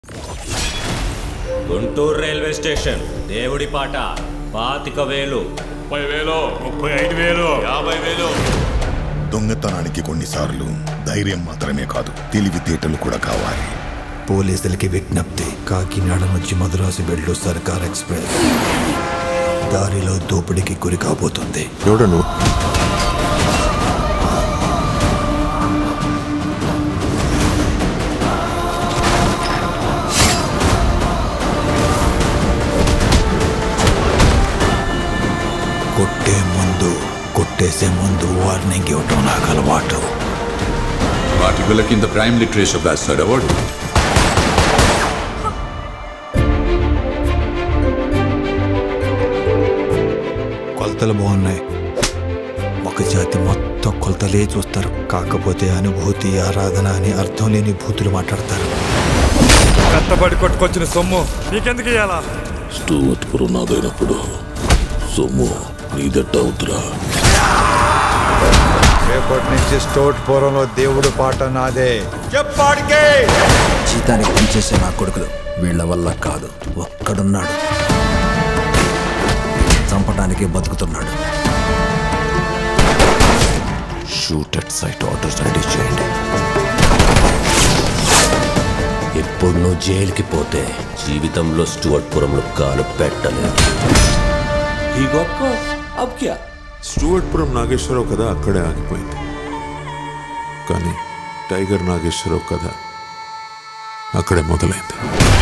Guntur railway station దేవుడి పాట పాతిక వేలు ముప్పై వేలు ముప్పై ఐదు వేలు యాభై వేలు దొంగతనానికి కొన్నిసార్లు ధైర్యం మాత్రమే కాదు తెలివితేటలు కూడా కావాలి పోలీసులకి విజ్ఞప్తి కాకినాడ నుంచి మద్రాసు వెళ్ళు సర్కార్ ఎక్స్ప్రెస్ దారిలో దోపిడీకి గురి కాబోతుంది ఎవడను కొట్టే ముందు కొట్టేసే ముందు వార్నింగ్ ఇవ్వటం నాకు అలవాటు వాటి వీళ్ళ కింద ప్రైమ్ లిటరేచర్ బ్యాస్టర్ అవార్డు కొలతలు బాగున్నాయి ఒక జాతి మొత్తం కొలతలే చూస్తారు కాకపోతే అనుభూతి ఆరాధన అని అర్థం లేని భూతులు మాట్లాడతారు కట్టబడి కొట్టుకొచ్చిన సొమ్ము నీకెందుకు ఇయ్యాలా స్టూవర్ట్పురం నాదైనప్పుడు సొమ్ము నీదెట్ట అవుతురా రేపటి నుంచి స్టోట్ పూర్వంలో దేవుడు పాట నాదే జీతానికి పనిచేసే నా కొడుకులు వీళ్ళ వల్ల కాదు ఒక్కడున్నాడు చంపడానికి బతుకుతున్నాడు shoot at sight orders ready చేయండి ఇప్పుడు నువ్వు జైలుకి పోతే జీవితంలో స్టువర్ట్పురంలో కాలు పెట్టలేదు ఈ గొప్ప అబ్ క్యా స్టూవర్ట్పురం నాగేశ్వరరావు కథ అక్కడే ఆగిపోయింది కానీ టైగర్ నాగేశ్వరరావు కథ అక్కడే మొదలైంది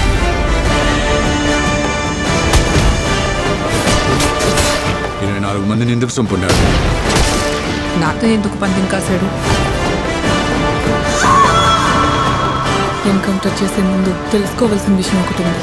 ఇరవై నాలుగు మందిని ఎందుకు చంపున్నాడు నాతో ఎందుకు పందెం కాశాడు ఎన్కౌంటర్ చేసే ముందు తెలుసుకోవాల్సిన విషయం ఒకటి ఉంది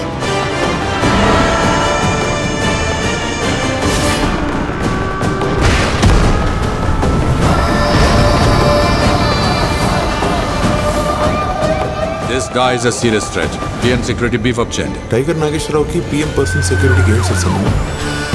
this guy is a serious threat PM security beef up చేయండి టైగర్ నాగేశ్వరరావుకి పిఎం పర్సనల్ సెక్యూరిటీకి ఏం సార్ సంబంధం